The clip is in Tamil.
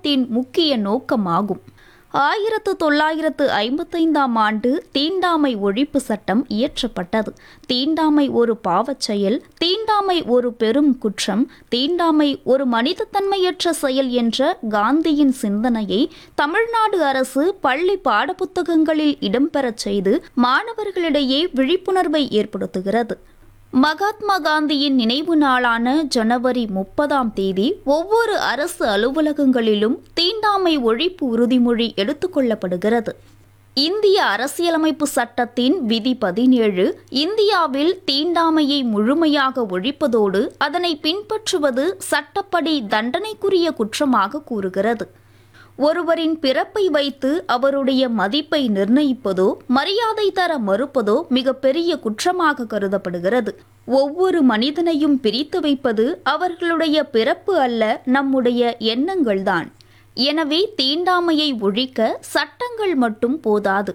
சட்டத்தின் முக்கிய நோக்கமாகும் ஆயிரத்து தொள்ளாயிரத்து ஐம்பத்தைந்தாம் ஆண்டு தீண்டாமை ஒழிப்பு சட்டம் இயற்றப்பட்டது தீண்டாமை ஒரு பாவச் செயல் தீண்டாமை ஒரு பெரும் குற்றம் தீண்டாமை ஒரு மனிதத்தன்மையற்ற செயல் என்ற காந்தியின் சிந்தனையை தமிழ்நாடு அரசு பள்ளி பாடப்புத்தகங்களில் இடம்பெறச் செய்து மாணவர்களிடையே விழிப்புணர்வை ஏற்படுத்துகிறது மகாத்மா காந்தியின் நினைவு நாளான ஜனவரி முப்பதாம் தேதி ஒவ்வொரு அரசு அலுவலகங்களிலும் தீண்டாமை ஒழிப்பு உறுதிமொழி எடுத்துக்கொள்ளப்படுகிறது இந்திய அரசியலமைப்பு சட்டத்தின் விதி பதினேழு இந்தியாவில் தீண்டாமையை முழுமையாக ஒழிப்பதோடு அதனை பின்பற்றுவது சட்டப்படி தண்டனைக்குரிய குற்றமாக கூறுகிறது ஒருவரின் பிறப்பை வைத்து அவருடைய மதிப்பை நிர்ணயிப்பதோ மரியாதை தர மறுப்பதோ மிகப்பெரிய குற்றமாக கருதப்படுகிறது ஒவ்வொரு மனிதனையும் பிரித்து வைப்பது அவர்களுடைய பிறப்பு அல்ல நம்முடைய எண்ணங்கள்தான் எனவே தீண்டாமையை ஒழிக்க சட்டங்கள் மட்டும் போதாது